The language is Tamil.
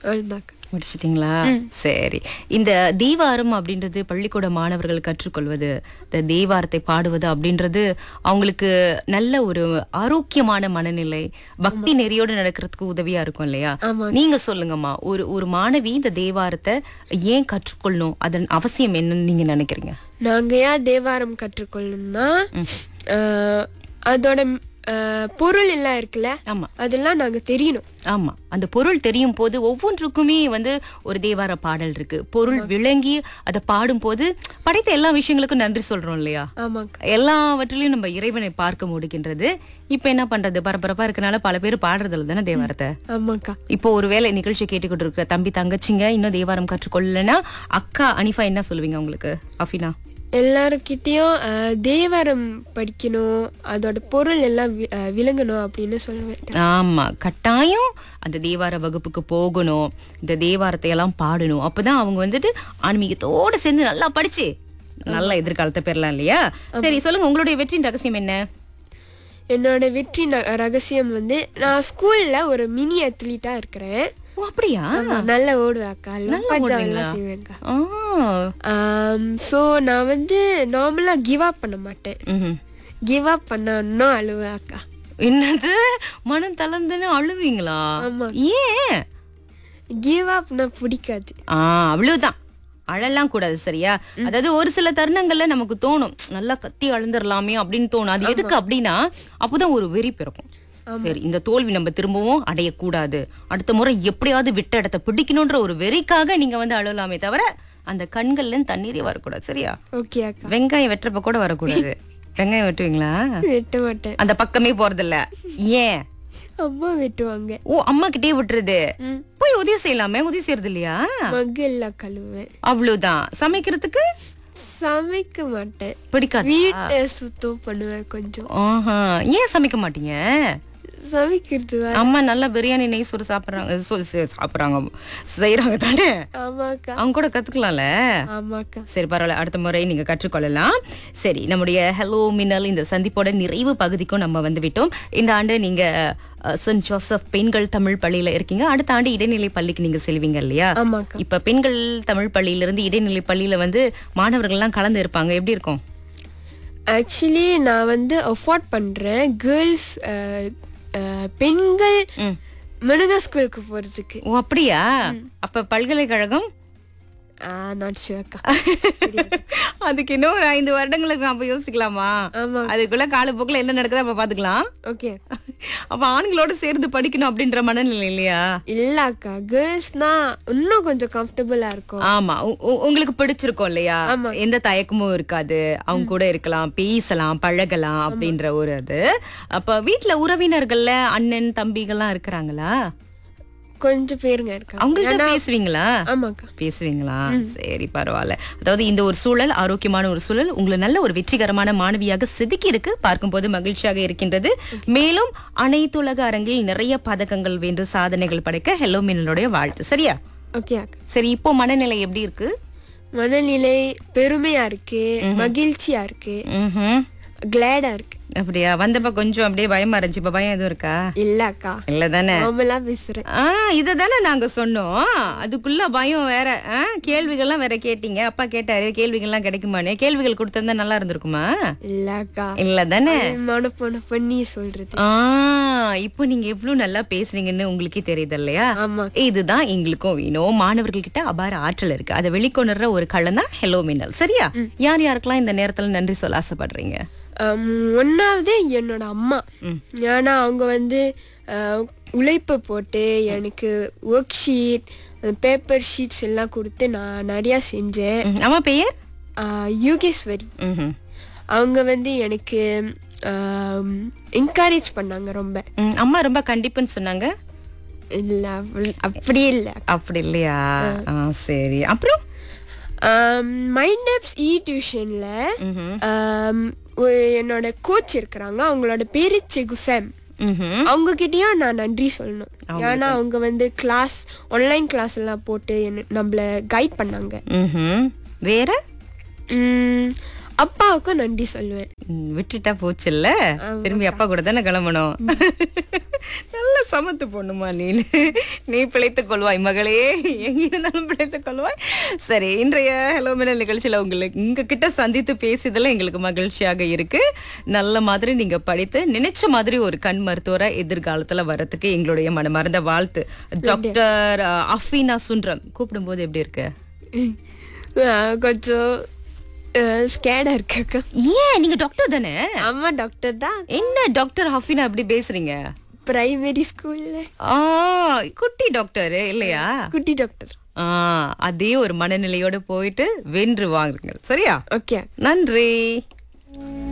அவ்வளோதாக்கா முடிச்சிட்டீங்களா சரி இந்த தேவாரம் அப்படின்றது பள்ளிக்கூட மாணவர்கள் கற்றுக்கொள்வது இந்த தேவாரத்தை பாடுவது அப்படின்றது அவங்களுக்கு நல்ல ஒரு ஆரோக்கியமான மனநிலை பக்தி நெறியோடு நடக்கிறதுக்கு உதவியா இருக்கும் இல்லையா ஆமாங்க. நீங்க சொல்லுங்கம்மா ஒரு ஒரு மாணவி இந்த தேவாரத்தை ஏன் கற்றுக்கொள்ளணும் அதன் அவசியம் என்னன்னு நீங்க நினைக்கிறீங்க நாங்க ஏன் தேவாரம் கற்றுக்கொள்ளணும்னா ஆஹ், அதோட ஆஹ், பொருள் எல்லாம் இருக்குல்ல ஆமா அதெல்லாம் நாங்க தெரியணும் ஆமா அந்த பொருள் தெரியும் போது ஒவ்வொன்றுக்குமே வந்து ஒரு தேவார பாடல் இருக்கு பொருள் விளங்கி அதை பாடும்போது படைத்த எல்லா விஷயங்களுக்கும் நன்றி சொல்றோம் இல்லையா ஆமாக்கா எல்லாவற்றிலையும் நம்ம இறைவனை பார்க்க முடிகின்றது இப்ப என்ன பண்றது பரபரப்பா இருக்கனால பல பேர் பாடுறதுல தானே தேவாரத்தை ஆமாக்கா இப்போ ஒருவேளை நிகழ்ச்சி கேட்டுக்கிட்டு இருக்கிற தம்பி தங்கச்சிங்க இன்னும் தேவாரம் கற்றுக்கொள்ளலன்னா அக்கா அனிஃபா என்ன சொல்லுவீங்க உங்களுக்கு அஃபினா எல்லாருக்கிட்டேயும் ஆஹ், தேவாரம் படிக்கணும் அதோட பொருள் எல்லாம் வி- ஆஹ், விளங்கணும் அப்படின்னு சொல்லுவேன் ஆமா கட்டாயம் அந்த தேவார வகுப்புக்கு போகணும் இந்த தேவாரத்தை எல்லாம் பாடணும் அப்பதான் அவங்க வந்துட்டு ஆன்மீகத்தோட சேர்ந்து நல்லா படிச்சு நல்ல எதிர்காலத்தை பெறலாம் இல்லையா சரி சொல்லுங்க உங்களுடைய வெற்றியின் ரகசியம் என்ன என்னோட வெற்றி ந- ரகசியம் வந்து நான் ஸ்கூல்ல ஒரு மினி அத்லீட்டா இருக்கிறேன் ஓ அப்படியா ஆமா, நல்லா ஓடுவேன்க்கா நல்லா பஜாவ் ஓடுவீங்களா? எல்லாம் செய்வேன்க்கா ஆ. ஸோ நான் வந்து நார்மலா கிவ் அப் பண்ண மாட்டேன் ம்ஹும். கிவ் அப் பண்ணா அழுவேன் அக்கா என்னது மனம் தளர்ந்துன்னு அழுவீங்களா ஆமா. ஏன் கிவ் அப்னா பிடிக்காது ஆ அவ்வளவுதான் அழலாம் கூடாது சரியா அதாவது ஒரு சில தருணங்கள்ல நமக்கு தோணும் நல்லா கத்தி அழுந்துடலாமே அப்படின்னு தோணும் அது எதுக்கு அப்படின்னா அப்போதான் ஒரு வெறி பிறக்கும் சரி இந்த தோல்வி நம்ம திரும்பவும் அடையக்கூடாது அடுத்த முறை எப்படியாவது விட்ட இடத்த பிடிக்கணும்ன்ற ஒரு வெறிக்காக நீங்க வந்து அழலாமே தவிர அந்த கண்கள்ல இருந்து தண்ணீரே வரக்கூடாது சரியா ஓகே அக்கா வெங்காயம் வெட்டுறப்ப கூட வரக்கூடாது வெங்காயம் வெட்டுவீங்களா வெட்ட மாட்டேன் அந்த பக்கமே போறதில்ல ஏன் அம்மா வெட்டுவாங்க ஓ அம்மா கிட்டே விட்டுறது ம். போய் உதவி செய்யலாமே உதவி செய்யறது இல்லையா மக்கு எல்லாம் கழுவேன் அவ்வளவுதான் சமைக்கிறதுக்கு சமைக்க மாட்டேன் பிடிக்காது வீட்டை சுத்தம் பண்ணுவேன் கொஞ்சம் ஆஹா ஏன் சமைக்க மாட்டீங்க சமைக்கிறது வர அம்மா நல்லா பிரியாணி நெய் சோறு சாப்பிடுறாங்க சோ- சே- சாப்பிடுறாங்க செய்யறாங்க தானே ஆமாக்கா அவங்க கூட கத்துக்கலாம்ல ஆமாக்கா சரி பரவாயில்ல அடுத்த முறை நீங்க கற்றுக்கொள்ளலாம் சரி நம்முடைய ஹலோ மின்னல் இந்த சந்திப்போட நிறைவு பகுதிக்கும் நம்ம வந்து விட்டோம் இந்த ஆண்டு நீங்க அஹ், சென்ட் ஜோசப் பெண்கள் தமிழ் பள்ளியில இருக்கீங்க அடுத்த ஆண்டு இடைநிலை பள்ளிக்கு நீங்க செல்வீங்க இல்லையா ஆமாக்கா இப்ப பெண்கள் தமிழ் பள்ளியில இருந்து இடைநிலை பள்ளியில வந்து மாணவர்கள் எல்லாம் கலந்து இருப்பாங்க எப்படி இருக்கும் ஆக்சுவலி நான் வந்து அஃபோர்ட் பண்றேன் கேர்ள்ஸ் பெண்கள் ம். மிருக ஸ்கூலுக்கு போறதுக்கு ஓ அப்படியா அப்ப பல்கலைக்கழகம் நாட் ஷுவர்க்கா அதுக்கு இன்னும் ஒரு ஐந்து வருடங்களுக்கு நாம யோசிக்கலாமா ஆமா அதுக்குள்ள காலப்போக்குல என்ன நடக்குதோ அப்ப பாத்துக்கலாம் ஓகே அப்ப ஆண்களோட சேர்ந்து படிக்கணும் அப்படின்ற மனநிலை இல்லையா இல்லக்கா கேர்ள்ஸ்னா இன்னும் கொஞ்சம் கம்ஃபர்டபுளா இருக்கும் ஆமா உ- உ- உங்களுக்கு பிடிச்சிருக்கும் இல்லையா ஆமா. எந்த தயக்கமும் இருக்காது அவங்க கூட இருக்கலாம் பேசலாம் பழகலாம் அப்படின்ற ஒரு அது அப்ப வீட்ல உறவினர்கள்ல அண்ணன் தம்பிகள்லாம் இருக்கிறாங்களா கொஞ்சம் பேருங்க இருக்காங்க அவங்கள்ட்ட பேசுவீங்களா ஆமாக்கா பேசுவீங்களா சரி பரவாயில்ல அதாவது இந்த ஒரு சூழல் ஆரோக்கியமான ஒரு சூழல் உங்களை நல்ல ஒரு வெற்றிகரமான மாணவியாக செதுக்கி இருக்கு பார்க்கும்போது மகிழ்ச்சியாக இருக்கின்றது மேலும் அனைத்துலக அரங்கில் நிறைய பதக்கங்கள் வென்று சாதனைகள் படைக்க ஹெலோ மின்னலுடைய வாழ்த்து சரியா ஓகே அக்கா சரி இப்போ மனநிலை எப்படி இருக்கு மனநிலை பெருமையா இருக்கு மகிழ்ச்சியா இருக்கு ம்ஹும். கிளாடா இருக்கு அப்படியா வந்தப்ப கொஞ்சம் அப்படியே பயமா இருந்துச்சு இப்ப பயம் எதுவும் இருக்கா இல்லக்கா இல்ல தானே நார்மலா பேசுறேன் ஆ இததானே நாங்க சொன்னோம் அதுக்குள்ள பயம் வேற ஆ, கேள்விகள்லாம் வேற கேட்டீங்க அப்பா கேட்டாரு கேள்விகள்லாம் கிடைக்குமானே கேள்விகள் கொடுத்திருந்தா நல்லா இருந்திருக்குமா இல்லக்கா இல்ல தானே மனப்போன பண்ணி சொல்றது ஆ இப்போ நீங்க எவ்வளவு நல்லா பேசுறீங்கன்னு உங்களுக்கே தெரியுது இல்லையா ஆமா இதுதான் எங்களுக்கும் வேணும் மாணவர்கள் கிட்ட அபார ஆற்றல் இருக்கு அதை வெளிக்கொணர்ற ஒரு கள்ளம் தான் ஹெலோ மின்னல் சரியா யார் யாருக்கெல்லாம் இந்த நேரத்துல நன்றி சொல்ல ஆசைப்படுறீங்க ஆம், ஒண்ணாவது என்னோட அம்மா ஏன்னா அவங்க வந்து அஹ், உழைப்பு போட்டு எனக்கு ஒர்க் ஷீட் பேப்பர் ஷீட்ஸ் எல்லாம் கொடுத்து நான் நிறையா செஞ்சேன் ம், அம்மா பெயர் அஹ், யோகேஸ்வரி ம்ஹும். அவங்க வந்து எனக்கு என்கரேஜ் பண்ணாங்க ரொம்ப ம், அம்மா ரொம்ப கண்டிப்புன்னு சொன்னாங்க இல்ல அப்படி- அப்படி இல்லை அப்படி இல்லையா ஆ, சரி அப்புறம் மைண்ட் ஆப்ஸ் இ டியூஷன்ல ம்ஹும். என்னோட கோச் இருக்கிறாங்க அவங்களோட பேரு செகுசம் ம்ஹும். அவங்க கிட்டயும் நான் நன்றி சொல்லணும் ஏன்னா அவங்க வந்து கிளாஸ் ஆன்லைன் கிளாஸ் எல்லாம் போட்டு என்ன- நம்மள கைட் பண்ணாங்க ம்ஹும். வேற உம், அப்பாவுக்கும் நன்றி சொல்லுவேன் ம், விட்டுட்டா போச்சுல்ல திரும்பி அப்பா கூட தானே கிளம்பணும் நல்ல சமத்து பொண்ணுமா நீ நீ பிழைத்துக் கொள்வாய் மகளே எங்க இருந்தாலும் பிழைத்துக் கொள்வாய் சரி இன்றைய ஹலோ மினல் நிகழ்ச்சியில உங்களுக்கு உங்க கிட்ட சந்தித்து பேசியதுல எங்களுக்கு மகிழ்ச்சியாக இருக்கு நல்ல மாதிரி நீங்க படித்து நினைச்ச மாதிரி ஒரு கண் மருத்துவரா எதிர்காலத்துல வரதுக்கு எங்களுடைய மனமார்ந்த வாழ்த்து டாக்டர் அஹ், அஃபீனா சுன்றம் கூப்பிடும்போது எப்படி இருக்கு அஹ் கொஞ்சம் ஸ்கேடா இருக்கு ஏன் நீங்க டாக்டர் தானே அம்மா டாக்டர் தான் என்ன டாக்டர் ஹஃபீனா அப்படி பேசுறீங்க பிரைமரி ஸ்கூல்ல ஆ குட்டி டாக்டர் இல்லையா குட்டி டாக்டர் ஆ அதே ஒரு மனநிலையோட போயிட்டு வென்று வாங்குங்கள் சரியா ஓகே நன்றி